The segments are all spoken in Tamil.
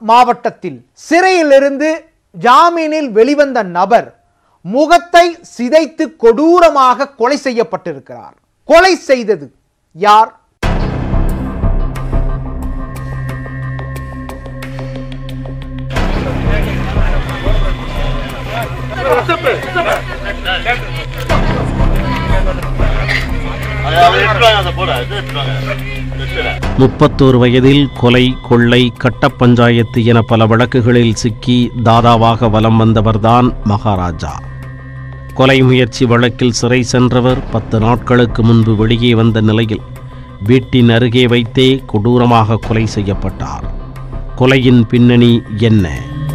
மாவட்டத்தில் சிறையிலிருந்து ஜாமீனில் வெளிவந்த நபர் முகத்தை சிதைத்து கொடூரமாக கொலை செய்யப்பட்டிருக்கிறார் கொலை செய்தது யார் முப்பத்தோரு வயதில் கொலை கொள்ளை கட்டப் பஞ்சாயத்து என பல வழக்குகளில் சிக்கி தாதாவாக வலம் வந்தவர்தான் மகாராஜா கொலை முயற்சி வழக்கில் சிறை சென்றவர் பத்து நாட்களுக்கு முன்பு வெளியே வந்த நிலையில் வீட்டின் அருகே வைத்தே கொடூரமாக கொலை செய்யப்பட்டார் கொலையின் பின்னணி என்ன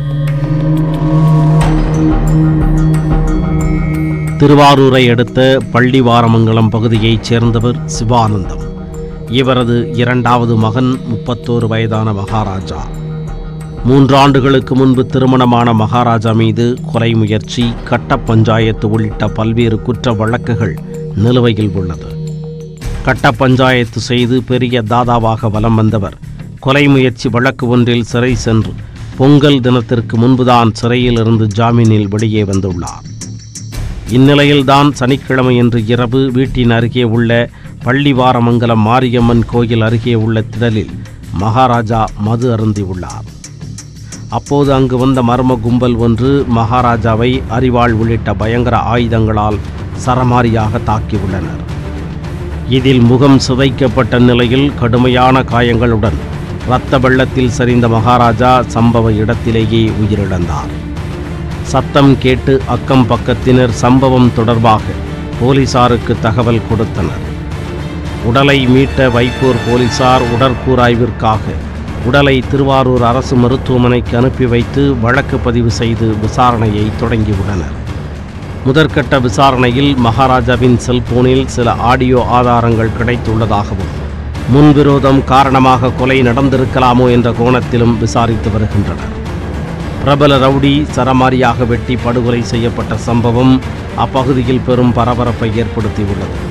திருவாரூரை அடுத்த பள்ளிவாரமங்கலம் பகுதியைச் சேர்ந்தவர் சிவானந்தம் இவரது இரண்டாவது மகன் முப்பத்தோரு வயதான மகாராஜா மூன்றாண்டுகளுக்கு முன்பு திருமணமான மகாராஜா மீது கொலை முயற்சி கட்டப் பஞ்சாயத்து உள்ளிட்ட பல்வேறு குற்ற வழக்குகள் நிலுவையில் உள்ளது கட்டப் பஞ்சாயத்து செய்து பெரிய தாதாவாக வலம் வந்தவர் கொலை முயற்சி வழக்கு ஒன்றில் சிறை சென்று பொங்கல் தினத்திற்கு முன்புதான் சிறையிலிருந்து ஜாமீனில் வெளியே வந்துள்ளார் இந்நிலையில்தான் சனிக்கிழமையன்று இரவு வீட்டின் அருகே உள்ள பள்ளிவாரமங்கலம் மாரியம்மன் கோயில் அருகே உள்ள திடலில் மகாராஜா மது அருந்தியுள்ளார் அப்போது அங்கு வந்த மர்ம கும்பல் ஒன்று மகாராஜாவை அரிவாள் உள்ளிட்ட பயங்கர ஆயுதங்களால் சரமாரியாக தாக்கியுள்ளனர் இதில் முகம் சிதைக்கப்பட்ட நிலையில் கடுமையான காயங்களுடன் இரத்த வெள்ளத்தில் சரிந்த மகாராஜா சம்பவ இடத்திலேயே உயிரிழந்தார் சத்தம் கேட்டு அக்கம் பக்கத்தினர் சம்பவம் தொடர்பாக போலீசாருக்கு தகவல் கொடுத்தனர் உடலை மீட்ட வைப்பூர் போலீசார் உடற்கூராய்விற்காக உடலை திருவாரூர் அரசு மருத்துவமனைக்கு அனுப்பி வைத்து வழக்கு பதிவு செய்து விசாரணையை தொடங்கியுள்ளனர் முதற்கட்ட விசாரணையில் மகாராஜாவின் செல்போனில் சில ஆடியோ ஆதாரங்கள் கிடைத்துள்ளதாகவும் முன்விரோதம் காரணமாக கொலை நடந்திருக்கலாமோ என்ற கோணத்திலும் விசாரித்து வருகின்றனர் பிரபல ரவுடி சரமாரியாக வெட்டி படுகொலை செய்யப்பட்ட சம்பவம் அப்பகுதியில் பெரும் பரபரப்பை ஏற்படுத்தியுள்ளது